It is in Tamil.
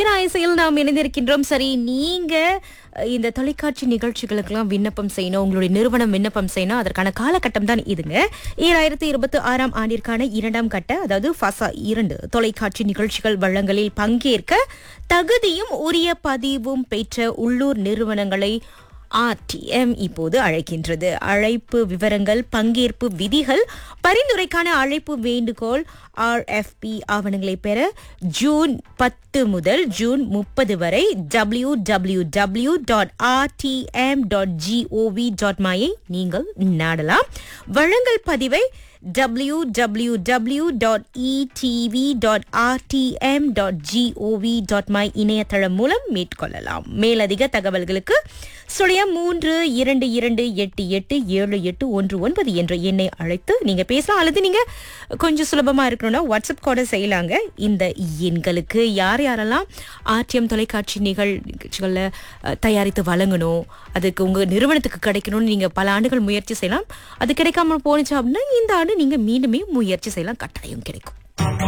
தீராயசையில் நாம் இணைந்திருக்கின்றோம் சரி நீங்க அஹ், இந்த தொலைக்காட்சி நிகழ்ச்சிகளுக்கெல்லாம் விண்ணப்பம் செய்யணும் உங்களுடைய நிறுவனம் விண்ணப்பம் செய்யணும் அதற்கான காலகட்டம் தான் இதுங்க ஈராயிரத்தி இருபத்தி ஆறாம் ஆண்டிற்கான இரண்டாம் கட்ட அதாவது ஃபசா இரண்டு தொலைக்காட்சி நிகழ்ச்சிகள் வழங்கலில் பங்கேற்க தகுதியும் உரிய பதிவும் பெற்ற உள்ளூர் நிறுவனங்களை ஆர்டிஎம் இப்போது அழைக்கின்றது அழைப்பு விவரங்கள் பங்கேற்பு விதிகள் பரிந்துரைக்கான அழைப்பு வேண்டுகோள் ஆர்எஃப்பி ஆவணங்களை பெற ஜூன் பத்து முதல் ஜூன் முப்பது வரை W W W dot RTM dot GOV dot மையை நீங்கள் நாடலாம் வழங்கல் பதிவை www.etv.rtm.gov.my இணையதளம் மூலம் மேற்கொள்ளலாம் மேலதிக தகவல்களுக்கு சுழியம் மூன்று இரண்டு இரண்டு எட்டு எட்டு ஏழு எட்டு ஒன்று ஒன்பது என்ற எண்ணை அழைத்து நீங்க பேசலாம் அல்லது நீங்க கொஞ்சம் சுலபமா இருக்கணும்னா வாட்ஸ்அப் கூட செய்யலாங்க இந்த எண்களுக்கு யார் யாரெல்லாம் ஆர்டிஎம் தொலைக்காட்சி நிகழ்ச்சிகளில் அஹ், தயாரித்து வழங்கணும் அதுக்கு உங்க நிறுவனத்துக்கு கிடைக்கணும்னு நீங்க பல ஆண்டுகள் முயற்சி செய்யலாம் அது கிடைக்காம போனுச்சு அப்படின்னா இந்த ஆண்டு நீங்க மீண்டுமே முயற்சி செய்யலாம் கட்டாயம் கிடைக்கும்